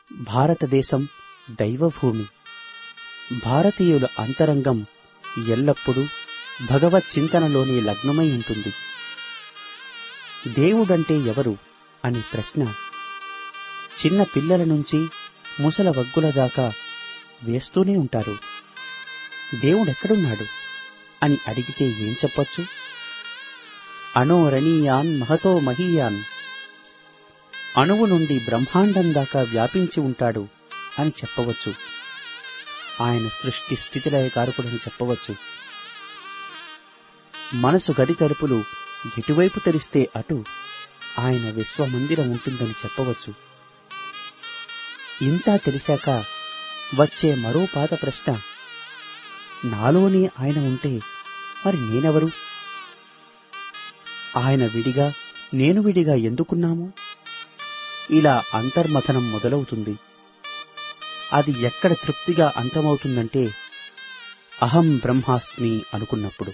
భారతదేశం దైవభూమి భారతీయుల అంతరంగం ఎల్లప్పుడూ భగవత్ చింతనలోనే లగ్నమై ఉంటుంది దేవుడంటే ఎవరు అని ప్రశ్న చిన్న పిల్లల నుంచి ముసల వగ్గుల దాకా వేస్తూనే ఉంటారు దేవుడెక్కడున్నాడు అని అడిగితే ఏం చెప్పొచ్చు అనోరణీయాన్ మహతో మహీయాన్ అణువు నుండి బ్రహ్మాండం దాకా వ్యాపించి ఉంటాడు అని చెప్పవచ్చు ఆయన సృష్టి స్థితిలయ కారకుడని చెప్పవచ్చు మనసు గది తలుపులు ఎటువైపు తెరిస్తే అటు ఆయన విశ్వమందిరం ఉంటుందని చెప్పవచ్చు ఇంతా తెలిసాక వచ్చే మరో పాత ప్రశ్న నాలోనే ఆయన ఉంటే మరి నేనెవరు ఆయన విడిగా నేను విడిగా ఎందుకున్నాము ఇలా అంతర్మథనం మొదలవుతుంది అది ఎక్కడ తృప్తిగా అంతమవుతుందంటే అహం బ్రహ్మాస్మి అనుకున్నప్పుడు